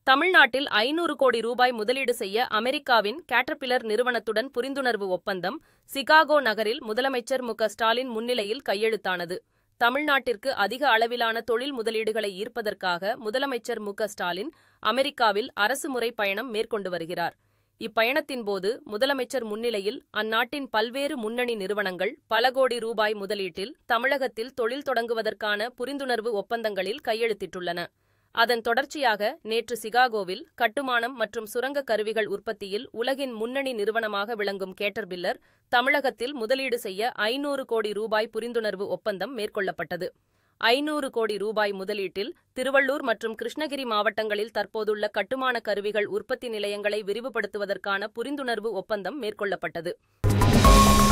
தமிழ்நாட்டில் ஐநூறு கோடி ரூபாய் முதலீடு செய்ய அமெரிக்காவின் கேட்டர்பில்லர் நிறுவனத்துடன் புரிந்துணர்வு ஒப்பந்தம் சிகாகோ நகரில் முதலமைச்சர் மு க ஸ்டாலின் முன்னிலையில் கையெழுத்தானது தமிழ்நாட்டிற்கு அதிக அளவிலான தொழில் முதலீடுகளை ஈர்ப்பதற்காக முதலமைச்சர் மு க ஸ்டாலின் அமெரிக்காவில் அரசுமுறை பயணம் மேற்கொண்டு வருகிறார் இப்பயணத்தின்போது முதலமைச்சர் முன்னிலையில் அந்நாட்டின் பல்வேறு முன்னணி நிறுவனங்கள் பல கோடி ரூபாய் முதலீட்டில் தமிழகத்தில் தொழில் தொடங்குவதற்கான புரிந்துணர்வு ஒப்பந்தங்களில் கையெழுத்திட்டுள்ளன அதன் தொடர்ச்சியாக நேற்று சிகாகோவில் கட்டுமானம் மற்றும் சுரங்க கருவிகள் உற்பத்தியில் உலகின் முன்னணி நிறுவனமாக விளங்கும் கேட்டர்பில்லர் தமிழகத்தில் முதலீடு செய்ய ஐநூறு கோடி ரூபாய் புரிந்துணர்வு ஒப்பந்தம் மேற்கொள்ளப்பட்டது ஐநூறு கோடி ரூபாய் முதலீட்டில் திருவள்ளூர் மற்றும் கிருஷ்ணகிரி மாவட்டங்களில் தற்போதுள்ள கட்டுமான கருவிகள் உற்பத்தி நிலையங்களை விரிவுபடுத்துவதற்கான புரிந்துணர்வு ஒப்பந்தம் மேற்கொள்ளப்பட்டது